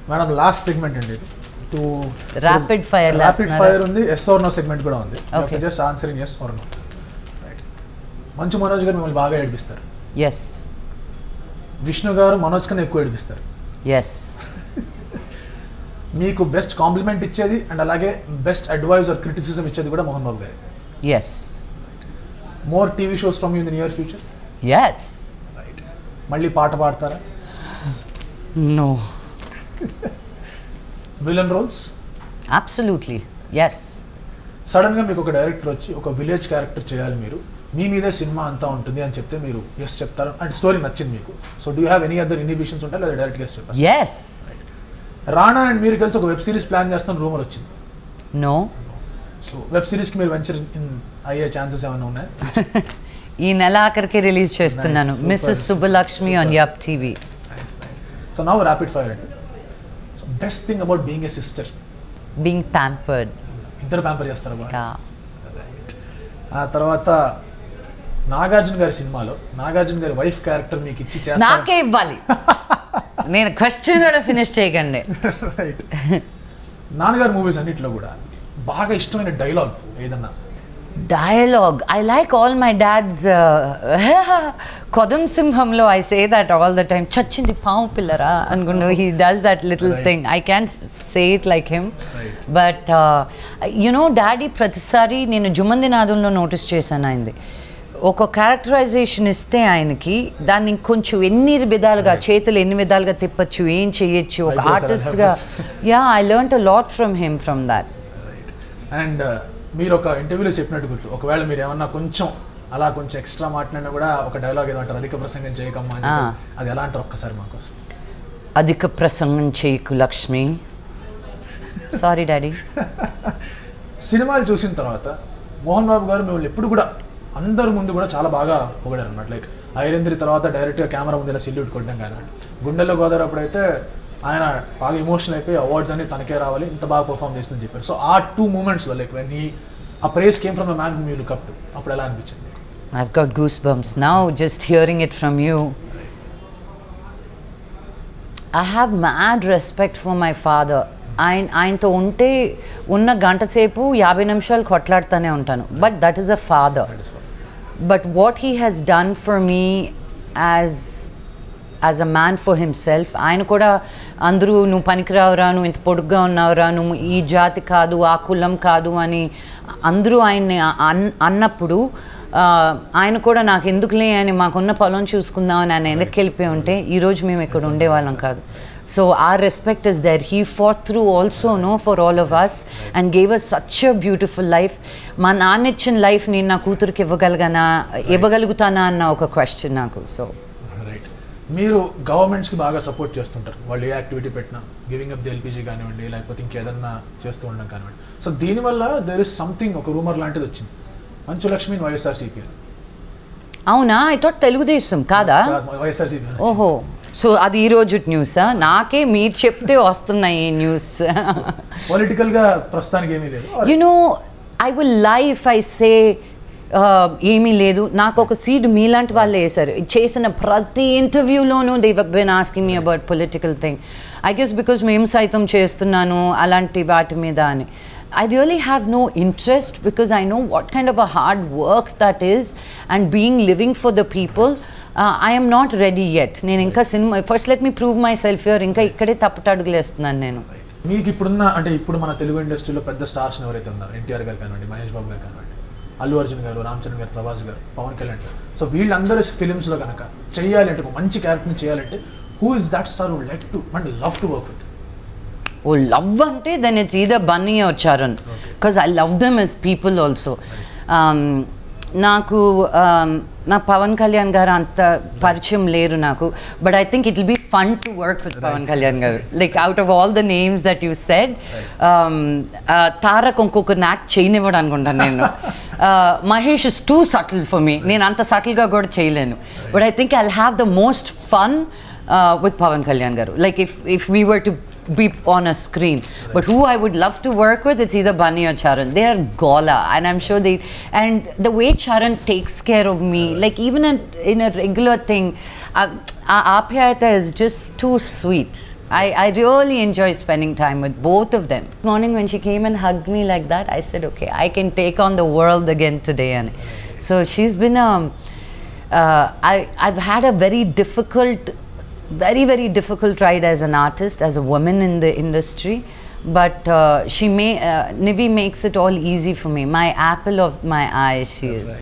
Madam last segment అండి ఇది too Rapid fire last rapid నారా? ఫైర్ ఉంది ఎస్ ఆర్ నో సెగ్మెంట్ కూడా ఉంది Okay. Just answering yes or no right Manchu Manoj గారు మిమ్మల్ని బాగా ఏడిపిస్తారు ఎస్ విష్ణు గారు మనోజ్ కన్నా ఎక్కువ ఏడిపిస్తారు ఎస్ మీకు బెస్ట్ కాంప్లిమెంట్ ఇచ్చేది అండ్ అలాగే బెస్ట్ అడ్వైజ్ ఆర్ క్రిటిసిజం ఇచ్చేది కూడా Mohan Babu garu yes more TV shows from you in near future yes right మళ్ళీ పాట పాడతారా no villain roles absolutely yes sudden గా మీకు ఒక డైరెక్టర్ వచ్చి ఒక విలేజ్ క్యారెక్టర్ చేయాలి మీరు మీ మీదే సినిమా అంతా ఉంటుంది అని చెప్తే మీరు ఎస్ చెప్తారు అంటే స్టోరీ నచ్చింది మీకు so do have any other inhibitions ఉంటాయి లేదా డైరెక్ట్ ఎస్ చెప్తారు ఎస్ రాణా అండ్ మీరు కలిసి ఒక వెబ్ సిరీస్ ప్లాన్ చేస్తున్న రూమర్ వచ్చింది నో సో వెబ్ సిరీస్కి మీరు వెంచర్ ఇన్ అయ్యే ఛాన్సెస్ ఏమైనా ఉన్నాయి ఈ నెల ఆఖరికి రిలీజ్ చేస్తున్నాను Nice, super, Mrs Subbalakshmi on Yupp TV nice nice so now rapid fire అండి so best thing about being a sister being pampered ఇద్దరు ప్యాంపర్ చేస్తారు బాగా Right. ఆ తర్వాత నాగార్జున గారి సినిమాలో నాగార్జున గారి వైఫ్ క్యారెక్టర్ మీకు ఇచ్చి చేస్తారు నాకే ఇవ్వాలి నేను క్వశ్చన్ కూడా ఫినిష్ చేయకండి రైట్ నాన్నగారి మూవీస్ అన్నిట్లో కూడా బాగా ఇష్టమైన డైలాగ్ ఏదన్నా Dialogue. I like all my dad's. Uh, Kodam Simhamlo, I say that all the time. Chachindi pavu pillara. అనుకుంటూ he does that little Right. thing. I can't say it like him. Right. But, uh, you know, daddy ప్రతిసారి నేను జుమంది నాదంలో notice చేశాను ఆయనది ఒక characterisation ఇస్తే ఆయనకి దాన్ని కొంచెం ఎన్ని విధాలుగా చేతులు ఎన్ని విధాలుగా తిప్పచ్చు ఏం చేయొచ్చు ఒక Eyebrows అలా ఆర్టిస్ట్గా yeah I learn a lot from him from that right and మీరు ఒక ఇంటర్వ్యూలో చెప్పినట్టు గుర్తు ఒకవేళ మీరు ఏమన్నా కొంచెం అలా కొంచెం ఎక్స్ట్రా మాట్లాడినా కూడా ఒక డైలాగ్ ఏదో అంటారు అధిక ప్రసంగం చేయకమ్మా అని చెప్పేసి. అది ఎలా అంటారు ఒక్కసారి మాకోసం అధిక ప్రసంగం చేయకు లక్ష్మి సారీ డాడీ సినిమాలు చూసిన తర్వాత మోహన్ బాబు గారు మిమ్మల్ని ఎప్పుడు కూడా అందరి ముందు కూడా చాలా బాగా పొగిడారు అనమాట లైక్ ఐరేంద్రి తర్వాత డైరెక్ట్గా కెమెరా ముందు ఇలా సెల్యూట్ కొట్టడం కానీ గుండెల్లో గోదావరి అప్పుడైతే ఆయన బాగా ఎమోషనల్ అయిపోయి అవార్డ్స్ అన్ని తనకే రావాలి ఇంత బాగా పర్ఫామ్ చేస్తుందని చెప్పారు సో ఆ టూ మూమెంట్స్లో లైక్ వెన్ ఈ uh praise came from the man you look up to అప్పుడు ఎలా అనిపించింది I've got goosebumps now just hearing it from you. I have mad respect for my father. ఆయన ఆయనతో ఉంటే ఉన్న గంట సేపు యాభై నిమిషాలు కొట్లాడుతూనే ఉంటాను but that is a father That is what- but what he has done for me as as a man for himself ఆయన కూడా అందరూ నువ్వు పనికిరావురా నువ్వు ఇంత పొడుగ్గా ఉన్నావురా నువ్వు ఈ జాతి కాదు ఆ కులం కాదు అని అందరూ ఆయన్ని అన్ అన్నప్పుడు ఆ, ఆయన కూడా నాకు ఎందుకులే అని మాకున్న పొలం చూసుకుందాం అని ఆయన వెనక్కి వెళ్ళిపోయి ఉంటే ఈరోజు మేము ఇక్కడ ఉండేవాళ్ళం కాదు so uh respect is there he fought through also no for all of us and gave us such a beautiful life మా నాన్న ఇచ్చిన లైఫ్ నేను నా కూతురికి ఇవ్వగలగనా ఇవ్వగలుగుతానా అన్న ఒక క్వశ్చన్ నాకు సో రైట్ మీరు గవర్నమెంట్స్కి బాగా సపోర్ట్ చేస్తుంటారు వాళ్ళు ఏ యాక్టివిటీ పెట్టినా గివింగ్ అప్ ది ఎల్పిజి కానివ్వండి లేకపోతే ఇంకేదన్నా చేస్తూ ఉండడం కానివ్వండి సో దీనివల్ల దెర్ ఇస్ సంథింగ్ ఒక రూమర్ లాంటిది వచ్చింది మంచు లక్ష్మి వైఎస్ఆర్సీపీ అవునా ఐ థాట్ తెలుగుదేశం కాదా వైఎస్ఆర్సీపీ ఓహో సో అది ఈ రోజు న్యూసా నాకే మీరు చెప్తే వస్తున్నాయి ఈ న్యూస్ పొలిటికల్గా ప్రస్తుతానికి ఏమీ లేదు you know I will life I say ఏమీ లేదు నాకు ఒక సీడ్ మీలాంటి వాళ్ళే వేశారు చేసిన ప్రతి ఇంటర్వ్యూలోనూ they been asking me about political thing I guess because మేము సైతం చేస్తున్నాను అలాంటి వాటి మీద అని I really have no interest because I know what kind of a hard work that is and being living for the people. Uh, I am not ready yet. నేను ఇంకా సినిమా first let me prove myself your ఇంకా ఇక్కడే తప్పటడుగులేస్తున్నాను నేను మీకు ఇప్పుడున్న అంటే ఇప్పుడు మన తెలుగు ఇండస్ట్రీలో పెద్ద స్టార్స్ ఎవరైతే ఉన్నారో ఎన్టీఆర్ గారు కానివ్వండి మహేష్ బాబు గారు కానివ్వండి అల్లు అర్జున్ గారు రామ్ చరణ్ గారు ప్రభాస్ గారు పవన్ కళ్యాణ్ గారు సో వీళ్ళందరూ ఫిలిమ్స్లో కనుక చేయాలంటే ఒక మంచి క్యారెక్టర్ని చేయాలంటే who is that star would like to and love to work with oh love అంటే then it's either Bunny or Charan because I love them yes people also నాకు um, నా పవన్ కళ్యాణ్ గారు అంత పరిచయం లేరు నాకు but I think it will be fun to work with Pawan Kalyan garu like out of all the names that you said Tarak ఇంకొక నాక్ చేయనివ్వడు అనుకుంటాను నేను Mahesh is too subtle for me నేను అంత సటిల్గా కూడా చేయలేను but I think I have the most fun with Pawan Kalyan garu like if if we were to be on a screen. But who I would love to work with, it's either Bunny or Charan. They are Gola, and I'm sure they. And the way Charan takes care of me, like even in, in a regular thing, uh, uh, Apyata is just too sweet. I, I really enjoy spending time with both of them. Morning when she came and hugged me like that, I said, okay, I can take on the world again today. And so she's been um, uh, I, I've had a very difficult, very, very difficult ride as an artist, as a woman in the industry. But uh, she may, uh, Nivi makes it all easy for me. My apple of my eye, she is.